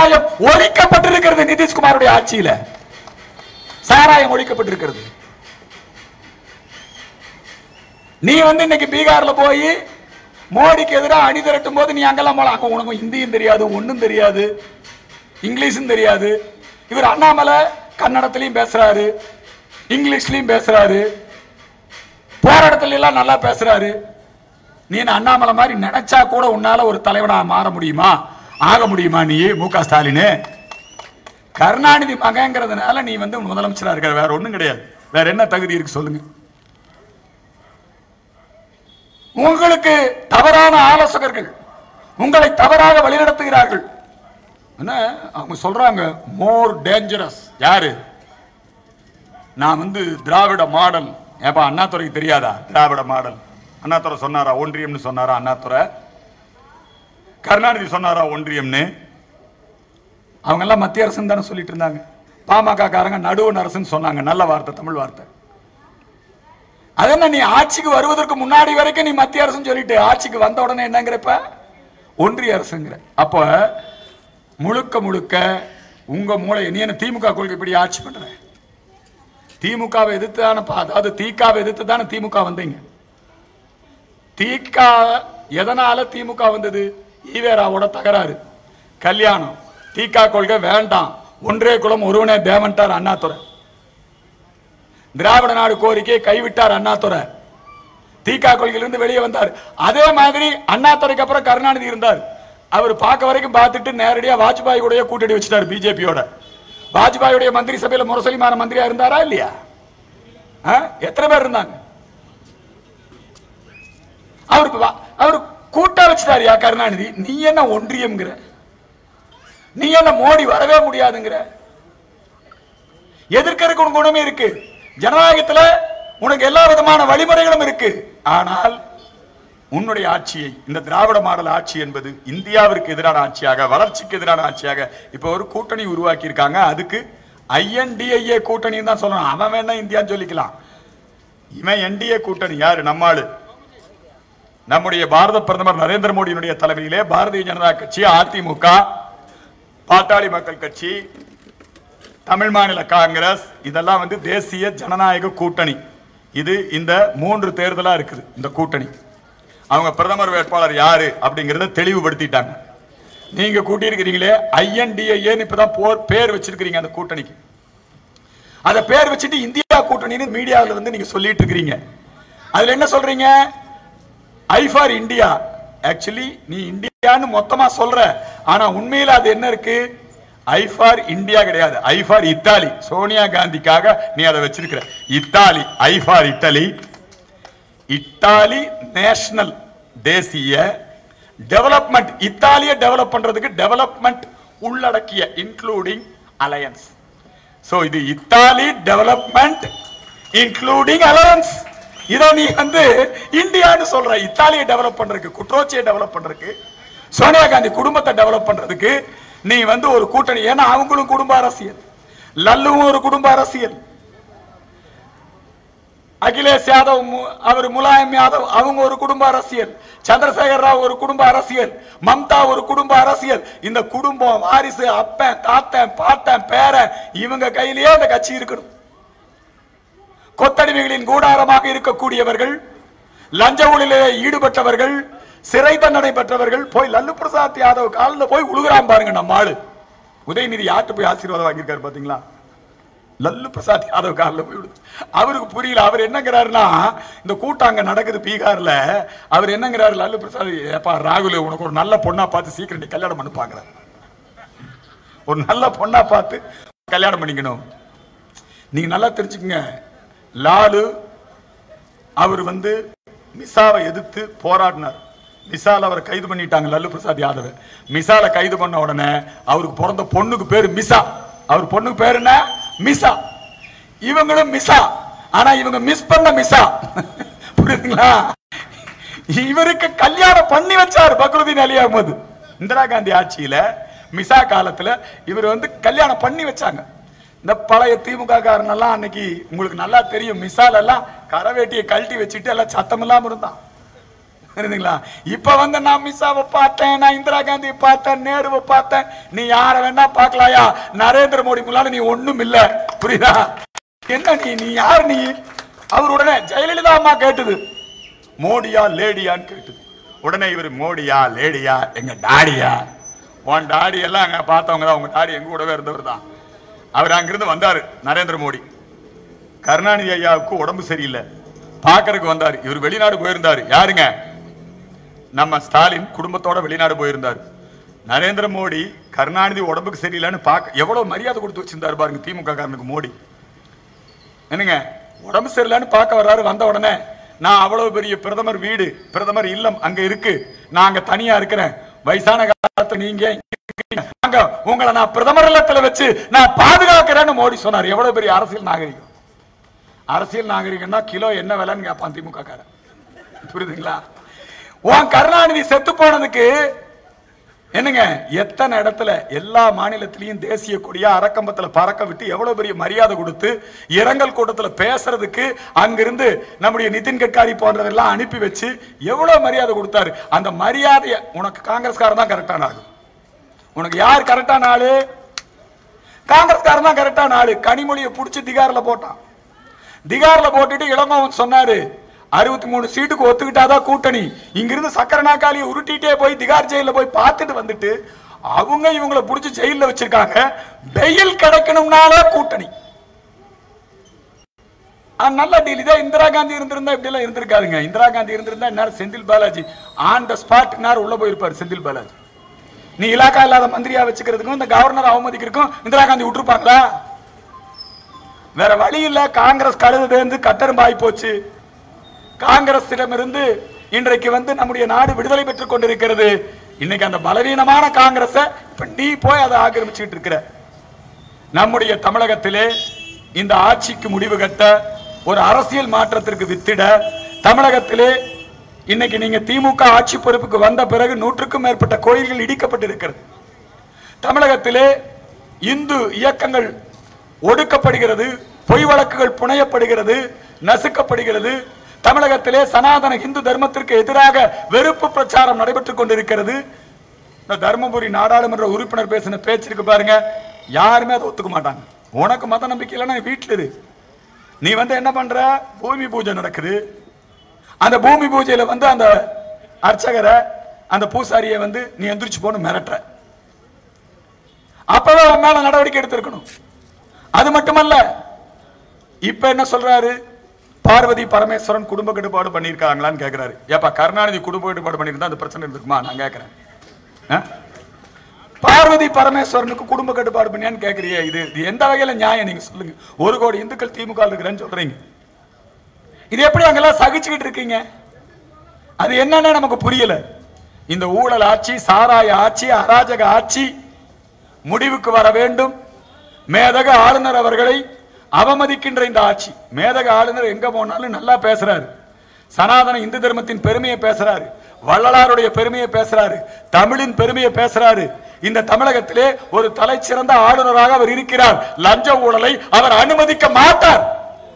சாராயம் ஒழிக்கப்பட்டிருக்கிறது நிதிஷ்குமாருடைய ஆட்சியில சாராயம் ஒழிக்கப்பட்டிருக்கிறது நீ வந்து இன்னைக்கு பீகார்ல போய் மோடிக்கு எதிராக அணி திரட்டும் போது நீ அங்கெல்லாம் போல அங்க உனக்கு ஹிந்தியும் தெரியாது ஒண்ணும் தெரியாது இங்கிலீஷும் தெரியாது இவர் அண்ணாமலை கன்னடத்திலையும் பேசுறாரு இங்கிலீஷ்லயும் பேசுறாரு போற இடத்துல எல்லாம் நல்லா பேசுறாரு நீ என்ன அண்ணாமலை மாதிரி நினைச்சா கூட உன்னால ஒரு தலைவனா மாற முடியுமா ஆக முடியுமா நீ மு க ஸ்டாலின் கருணாநிதி மகங்கிறதுனால நீ வந்து முதலமைச்சரா இருக்கிற வேற ஒண்ணும் கிடையாது வேற என்ன தகுதி இருக்கு சொல்லுங்க உங்களுக்கு தவறான ஆலோசகர்கள் உங்களை தவறாக வழிநடத்துகிறார்கள் என்ன அவங்க சொல்றாங்க மோர் டேஞ்சரஸ் யாரு நான் வந்து திராவிட மாடல் ஏப்பா அண்ணாதுரைக்கு தெரியாதா திராவிட மாடல் அண்ணாதுரை சொன்னாரா ஒன்றியம்னு சொன்னாரா அண்ணாதுரை கருணாநிதி சொன்னாரா ஒன்றியம்னு அவங்க எல்லாம் மத்திய அரசு தானே சொல்லிட்டு இருந்தாங்க பாமக காரங்க நடுவண் அரசுன்னு சொன்னாங்க நல்ல வார்த்தை தமிழ் வார்த்தை அதென்ன நீ ஆட்சிக்கு வருவதற்கு முன்னாடி வரைக்கும் நீ மத்திய அரசுன்னு சொல்லிட்டு ஆட்சிக்கு வந்த உடனே என்னங்கிறப்ப ஒன்றிய அரசுங்கிற அப்ப முழுக்க முழுக்க உங்க மூளை நீ என்ன திமுக கொள்கை இப்படி ஆட்சி பண்ற திமுகவை எதிர்த்து தானே அதாவது திகாவை எதிர்த்து தானே திமுக வந்தீங்க திக எதனால திமுக வந்தது ஈவேராவோட தகராறு கல்யாணம் திக கொள்கை வேண்டாம் ஒன்றே குலம் ஒருவனே தேவன்ட்டார் அண்ணாதுரை திராவிட நாடு கோரிக்கையை கைவிட்டார் அண்ணாதுரை திக கொள்கையிலிருந்து வெளியே வந்தார் அதே மாதிரி அண்ணாதுரைக்கு அப்புறம் கருணாநிதி இருந்தார் அவர் பார்க்க வரைக்கும் பார்த்துட்டு நேரடியா வாஜ்பாய் கூடயே கூட்டணி வச்சுட்டார் பிஜேபியோட வாஜ்பாயுடைய மந்திரி சபையில முரசொலிமான மந்திரியா இருந்தாரா இல்லையா ஆ? எத்தனை பேர் இருந்தாங்க அவருக்கு வா- அவர் கூட்டா வச்சுட்டாரியா கருணாநிதி நீ என்ன ஒன்றியம்ங்கிற நீ என்ன மோடி வரவே முடியாதுங்கிற எதிர்க்கறதுக்கு உனக்கு குணமே இருக்கு ஜனநாயகத்துல உனக்கு எல்லா விதமான வழிமுறைகளும் இருக்கு ஆனால் உன்னுடைய ஆட்சியை இந்த திராவிட மாடல் ஆட்சி என்பது இந்தியாவிற்கு எதிரான ஆட்சியாக வளர்ச்சிக்கு எதிரான ஆட்சியாக இப்ப ஒரு கூட்டணி உருவாக்கி இருக்காங்க அதுக்கு ஐஎன்டிஐஏ கூட்டணி தான் சொல்லணும் அவன் வேணா இந்தியான்னு சொல்லிக்கலாம் இவன் என்டிஏ கூட்டணி யாரு நம்மாளு நம்முடைய பாரத பிரதமர் நரேந்திர மோடியினுடைய தலைமையிலே பாரதிய ஜனதா கட்சி அதிமுக பாட்டாளி மக்கள் கட்சி தமிழ் மாநில காங்கிரஸ் இதெல்லாம் வந்து தேசிய ஜனநாயக கூட்டணி இது இந்த மூன்று தேர்தலா இருக்குது இந்த கூட்டணி அவங்க பிரதமர் வேட்பாளர் யாரு அப்படிங்கறத தெளிவுபடுத்திட்டாங்க நீங்க கூட்டியிருக்கிறீங்களே ஐஎன்டிஏன்னு இப்பதான் போர் பேர் வச்சிருக்கிறீங்க அந்த கூட்டணிக்கு அத பேர் வச்சுட்டு இந்தியா கூட்டணின்னு மீடியாவில் வந்து நீங்க சொல்லிட்டு இருக்கிறீங்க அதுல என்ன சொல்றீங்க ஐ ஃபார் இந்தியா ஆக்சுவலி நீ இந்தியான்னு மொத்தமா சொல்ற ஆனா உண்மையில அது என்ன இருக்கு ஐ ஃபார் இந்தியா கிடையாது ஐ ஃபார் இத்தாலி சோனியா காந்திக்காக நீ அதை வச்சிருக்கிற Italy I for Italy Italy national தேசிய டெவலப்மெண்ட் இத்தாலிய டெவலப் பண்றதுக்கு டெவலப்மெண்ட் உள்ளடக்கிய இன்க்ளூடிங் அலையன்ஸ் சோ இது இத்தாலி டெவலப்மெண்ட் இன்க்ளூடிங் அலையன்ஸ் இதை நீ வந்து இந்தியான்னு சொல்ற இத்தாலியை டெவலப் பண்றதுக்கு குட்ரோச்சியை டெவலப் பண்றதுக்கு சோனியா காந்தி குடும்பத்தை டெவலப் பண்றதுக்கு நீ வந்து ஒரு கூட்டணி ஏன்னா அவங்களும் குடும்ப அரசியல் லல்லுவும் ஒரு குடும்ப அரசியல் அகிலேஷ் யாதவ் மு- அவர் முலாயம் யாதவ் அவங்க ஒரு குடும்ப அரசியல் சந்திரசேகர் ராவ் ஒரு குடும்ப அரசியல் மம்தா ஒரு குடும்ப அரசியல் இந்த குடும்பம் வாரிசு அப்பன் தாத்தன் பாட்டன் பேரன் இவங்க கையிலேயே அந்த கட்சி இருக்கணும் கொத்தடிமைகளின் கூடாரமாக இருக்கக்கூடியவர்கள் லஞ்ச ஊழலிலே ஈடுபட்டவர்கள் சிறை தண்டனை பெற்றவர்கள் போய் லல்லு பிரசாத் யாதவ் காலில் போய் உழுகுறான் பாருங்க நம்ம ஆளு உதயநிதி யார்கிட்ட போய் ஆசீர்வாதம் வாங்கியிருக்காரு பாத்தீங்களா லல்லு பிரசாத் யாதவ் காலில் போய் விடுது அவருக்கு புரியல அவர் என்னங்கிறாருன்னா இந்த கூட்டம் அங்க நடக்குது பீகார்ல அவர் என்னங்கிறாரு லல்லு பிரசாத் ஏப்பா ராகுல் உனக்கு ஒரு நல்ல பொண்ணா பார்த்து சீக்கிரம் நீ கல்யாணம் பண்ணுப்பாங்கிறார் ஒரு நல்ல பொண்ணா பார்த்து கல்யாணம் பண்ணிக்கணும் நீங்க நல்லா தெரிஞ்சுக்கங்க லாலு அவர் வந்து மிசாவை எதிர்த்து போராடினார் மிசால அவரை கைது பண்ணிட்டாங்க லல்லு பிரசாத் யாதவ் மிசால கைது பண்ண உடனே அவருக்கு பிறந்த பொண்ணுக்கு பேரு மிசா அவர் பொண்ணுக்கு பேரு என்ன மிசா இவங்களும் மிசா ஆனா இவங்க மிஸ் பண்ண மிசா புரியுதுங்களா இவருக்கு கல்யாணம் பண்ணி வச்சாரு பக்ருதீன் அலி அகமது இந்திரா காந்தி ஆட்சியில மிசா காலத்துல இவர் வந்து கல்யாணம் பண்ணி வச்சாங்க இந்த பழைய திமுக காரனெல்லாம் அன்னைக்கு உங்களுக்கு நல்லா தெரியும் மிசால் எல்லாம் கரவேட்டியை கழட்டி வச்சுட்டு எல்லாம் சத்தம் இல்லாம இருந்தான் புரியுதுங்களா இப்ப வந்து நான் மிஸ்ஸாவை பார்த்தேன் நான் இந்திரா காந்தியை பார்த்தேன் நேருவை பார்த்தேன் நீ யார வேணா பார்க்கலாயா நரேந்திர மோடி முன்னால நீ ஒண்ணும் இல்ல புரியுதா என்ன நீ நீ யார் நீ அவர் உடனே ஜெயலலிதா அம்மா கேட்டது மோடியா லேடியான்னு கேட்டது உடனே இவர் மோடியா லேடியா எங்க டாடியா உன் டாடி எல்லாம் அங்க பார்த்தவங்க தான் உங்க டாடி எங்க கூடவே இருந்தவர் தான் அவர் அங்கிருந்து வந்தாரு நரேந்திர மோடி கருணாநிதி ஐயாவுக்கு உடம்பு சரியில்லை பார்க்கறதுக்கு வந்தார் இவர் வெளிநாடு போயிருந்தாரு யாருங்க நம்ம ஸ்டாலின் குடும்பத்தோட வெளிநாடு போயிருந்தார் நரேந்திர மோடி கருணாநிதி உடம்புக்கு சரியில்லைன்னு பார்க்க எவ்வளவு மரியாதை கொடுத்து வச்சிருந்தாரு பாருங்க திமுக காரனுக்கு மோடி என்னங்க உடம்பு சரியில்லைன்னு பார்க்க வர்றாரு வந்த உடனே நான் அவ்வளவு பெரிய பிரதமர் வீடு பிரதமர் இல்லம் அங்க இருக்கு நான் அங்க தனியா இருக்கிறேன் வயசான காலத்துல நீங்க இங்க இருக்கீங்க. அங்க உங்களை நான் பிரதமர் இல்லத்துல வச்சு நான் பாதுகாக்கிறேன்னு மோடி சொன்னார் எவ்வளவு பெரிய அரசியல் நாகரிகம் அரசியல் நாகரிகம்னா கிலோ என்ன விலைன்னு கேட்பான் திமுக காரன் புரியுதுங்களா உன் கருணாநிதி செத்து போனதுக்கு என்னங்க எத்தனை இடத்துல எல்லா மாநிலத்திலையும் தேசிய கொடியா அரக்கம்பத்துல பறக்க விட்டு எவ்வளவு பெரிய மரியாதை கொடுத்து இரங்கல் கூட்டத்துல பேசுறதுக்கு அங்கிருந்து நம்முடைய நிதின் கட்காரி போன்றதெல்லாம் அனுப்பி வச்சு எவ்வளவு மரியாதை கொடுத்தாரு அந்த மரியாதையை உனக்கு காங்கிரஸ்காரன் தான் கரெக்டான ஆளு உனக்கு யார் கரெக்டான ஆளு காங்கிரஸ்காரன் தான் கரெக்டான ஆளு கனிமொழியை புடிச்சு திகார்ல போட்டான் திகார்ல போட்டுட்டு இளங்கோவன் சொன்னாரு அறுபத்தி மூணு சீட்டுக்கு ஒத்துக்கிட்டாதான் கூட்டணி இங்கிருந்து சக்கர நாக்காளியை உருட்டிட்டே போய் திகார் ஜெயில போய் பார்த்துட்டு வந்துட்டு அவங்க இவங்கள புடிச்சு ஜெயில வச்சிருக்காங்க பெயில் கிடைக்கணும்னாலே கூட்டணி ஆ, நல்ல டீல் இதே இந்திரா காந்தி இருந்திருந்தா இப்படி எல்லாம் இருந்திருக்காதுங்க இந்திரா காந்தி இருந்திருந்தா இந்நேரம் Senthil Balaji on the spot நேரம் உள்ள போயிருப்பாரு செந்தில் பாலாஜி நீ இலாக்கா இல்லாத மந்திரியா வச்சுக்கிறதுக்கும் இந்த கவர்னர் அவமதிக்கிறதுக்கும் இந்திரா காந்தி விட்டுருப்பாங்களா வேற வழி இல்ல காங்கிரஸ் கழுதுலேருந்து கட்டரும்பாய் போச்சு காங்கிரஸிடமிருந்து இன்றைக்கு வந்து நம்முடைய நாடு விடுதலை பெற்றுக் கொண்டிருக்கிறது இன்னைக்கு அந்த பலவீனமான காங்கிரஸ இப்ப நீ போய் அதை ஆக்கிரமிச்சுட்டு இருக்கிற நம்முடைய தமிழகத்திலே இந்த ஆட்சிக்கு முடிவு கட்ட ஒரு அரசியல் மாற்றத்திற்கு வித்திட தமிழகத்திலே இன்னைக்கு நீங்க திமுக ஆட்சி பொறுப்புக்கு வந்த பிறகு நூற்றுக்கும் மேற்பட்ட கோயில்கள் இடிக்கப்பட்டிருக்கிறது தமிழகத்திலே இந்து இயக்கங்கள் ஒடுக்கப்படுகிறது பொய் வழக்குகள் புனையப்படுகிறது நசுக்கப்படுகிறது தமிழகத்திலே சனாதன இந்து தர்மத்திற்கு எதிராக வெறுப்பு பிரச்சாரம் நடைபெற்றுக் கொண்டிருக்கிறது இந்த தர்மபுரி நாடாளுமன்ற உறுப்பினர் பேசின பேச்சு இருக்கு பாருங்க யாருமே அதை ஒத்துக்க மாட்டாங்க உனக்கு மத நம்பிக்கை இல்லைன்னா நீ வீட்டுல இரு நீ வந்து என்ன பண்ற பூமி பூஜை நடக்குது அந்த பூமி பூஜையில வந்து அந்த அர்ச்சகரை அந்த பூசாரியை வந்து நீ எந்திரிச்சு போன்னு மிரட்டுற அப்பவே அவன் மேல நடவடிக்கை எடுத்திருக்கணும் அது மட்டுமல்ல இப்ப என்ன சொல்றாரு பார்வதி பரமேஸ்வரன் குடும்ப கட்டுப்பாடு பண்ணியிருக்காங்களான்னு கேக்குறாரு ஏப்பா கருணாநிதி குடும்ப கட்டுப்பாடு பண்ணியிருந்தா அந்த பிரச்சனை இருந்திருக்குமா நான் கேட்கிறேன் ஆ? பார்வதி பரமேஸ்வரனுக்கு குடும்ப கட்டுப்பாடு பண்ணியான்னு கேக்குறியே இது இது எந்த வகையில நியாயம் நீங்க சொல்லுங்க ஒரு கோடி இந்துக்கள் திமுக இருக்கிறேன்னு சொல்றீங்க இது எப்படி அங்கெல்லாம் சகிச்சுக்கிட்டு இருக்கீங்க அது என்னன்னு நமக்கு புரியல இந்த ஊழல் ஆட்சி சாராய ஆட்சி அராஜக ஆட்சி முடிவுக்கு வர வேண்டும் மேதக ஆளுநர் அவர்களை அவமதிக்கின்ற இந்த ஆட்சி மேதக ஆளுநர் எங்க போனாலும் நல்லா பேசுறாரு சனாதன இந்து தர்மத்தின் பெருமையை பேசுறாரு வள்ளலாருடைய பெருமையை பேசுறாரு தமிழின் பெருமையை பேசுறாரு இந்த தமிழகத்திலே ஒரு தலைச்சிறந்த ஆளுநராக அவர் இருக்கிறார் லஞ்ச ஊழலை அவர் அனுமதிக்க மாட்டார்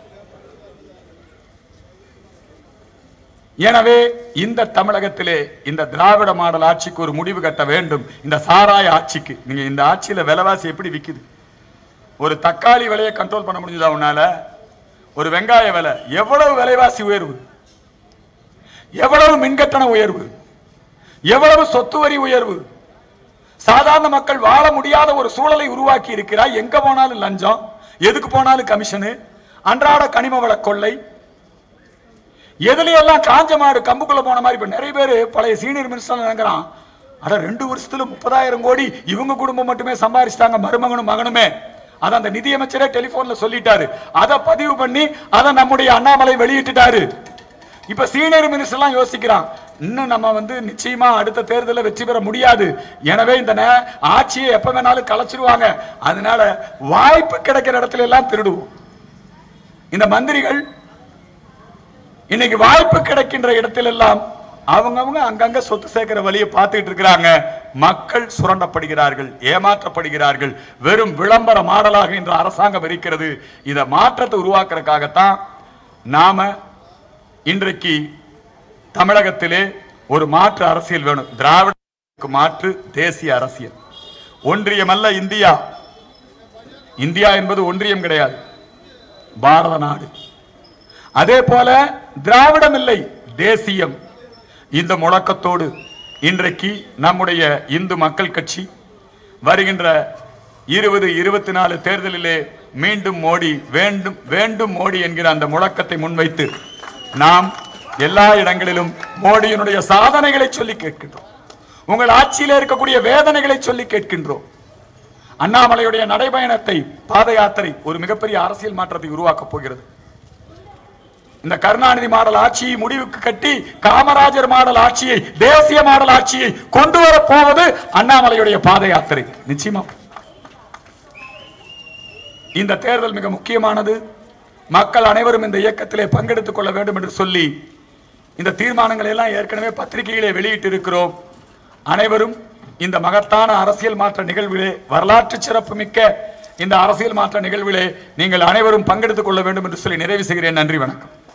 எனவே இந்த தமிழகத்திலே இந்த திராவிட மாடல் ஆட்சிக்கு ஒரு முடிவு கட்ட வேண்டும் இந்த சாராய ஆட்சிக்கு நீங்க இந்த ஆட்சியில விலைவாசி எப்படி விக்குது ஒரு தக்காளி விலையை கண்ட்ரோல் பண்ண முடிஞ்சதா உன்னால ஒரு வெங்காய விலை எவ்வளவு விலைவாசி உயர்வு எவ்வளவு மின்கட்டண உயர்வு எவ்வளவு சொத்து வரி உயர்வு சாதாரண மக்கள் வாழ முடியாத ஒரு சூழலை உருவாக்கி இருக்கிறாய் எங்க போனாலும் லஞ்சம் எதுக்கு போனாலும் கமிஷனு அன்றாட கனிம வள கொள்ளை எதுலையெல்லாம் காஞ்ச மாடு கம்புக்குள்ள போன மாதிரி இப்ப நிறைய பேர் பழைய சீனியர் மினிஸ்டர் நினைக்கிறான் அட ரெண்டு வருஷத்துல முப்பதாயிரம் கோடி இவங்க குடும்பம் மட்டுமே சம்பாரிச்சிட்டாங்க மருமகனும் மகனுமே அத அந்த நிதியமைச்சரே டெலிபோன்ல சொல்லிட்டாரு அதை பதிவு பண்ணி அதை நம்முடைய அண்ணாமலை வெளியிட்டுட்டாரு இப்ப சீனியர் மினிஸ்டர் எல்லாம் யோசிக்கிறான் இன்னும் நம்ம வந்து நிச்சயமா அடுத்த தேர்தலில் வெற்றி பெற முடியாது எனவே இந்த நே- ஆட்சியை எப்ப வேணாலும் கலைச்சிருவாங்க அதனால வாய்ப்பு கிடைக்கிற இடத்துல எல்லாம் திருடுவோம் இந்த மந்திரிகள் இன்னைக்கு வாய்ப்பு கிடைக்கின்ற இடத்திலெல்லாம் அவங்கவங்க அங்கங்க சொத்து சேர்க்கிற வழியை பார்த்துட்டு இருக்கிறாங்க மக்கள் சுரண்டப்படுகிறார்கள் ஏமாற்றப்படுகிறார்கள் வெறும் விளம்பர மாடலாக இன்று அரசாங்கம் இருக்கிறது இதை மாற்றத்தை உருவாக்குறதுக்காகத்தான் நாம இன்றைக்கு தமிழகத்திலே ஒரு மாற்று அரசியல் வேணும் திராவிட மாற்று தேசிய அரசியல் ஒன்றியம் அல்ல இந்தியா இந்தியா என்பது ஒன்றியம் கிடையாது பாரத நாடு அதே போல திராவிடம் இல்லை தேசியம் இந்த முழக்கத்தோடு இன்றைக்கு நம்முடைய இந்து மக்கள் கட்சி வருகின்ற இருபது இருபத்தி நாலு தேர்தலிலே மீண்டும் மோடி வேண்டும் வேண்டும் மோடி என்கிற அந்த முழக்கத்தை முன்வைத்து நாம் எல்லா இடங்களிலும் மோடியினுடைய சாதனைகளை சொல்லி கேட்கின்றோம் உங்கள் ஆட்சியிலே இருக்கக்கூடிய வேதனைகளை சொல்லி கேட்கின்றோம் அண்ணாமலையுடைய நடைபயணத்தை பாத யாத்திரை ஒரு மிகப்பெரிய அரசியல் மாற்றத்தை உருவாக்கப் போகிறது இந்த கருணாநிதி மாடல் ஆட்சியை முடிவுக்கு கட்டி காமராஜர் மாடல் ஆட்சியை தேசிய மாடல் ஆட்சியை கொண்டு வர போவது அண்ணாமலையுடைய பாத யாத்திரை நிச்சயமா இந்த தேர்தல் மிக முக்கியமானது மக்கள் அனைவரும் இந்த இயக்கத்திலே பங்கெடுத்துக் கொள்ள வேண்டும் என்று சொல்லி இந்த தீர்மானங்களை எல்லாம் ஏற்கனவே பத்திரிகையிலே வெளியிட்டு இருக்கிறோம் அனைவரும் இந்த மகத்தான அரசியல் மாற்ற நிகழ்விலே வரலாற்று சிறப்பு மிக்க இந்த அரசியல் மாற்ற நிகழ்விலே நீங்கள் அனைவரும் பங்கெடுத்துக் கொள்ள வேண்டும் என்று சொல்லி நிறைவு செய்கிறேன் நன்றி வணக்கம்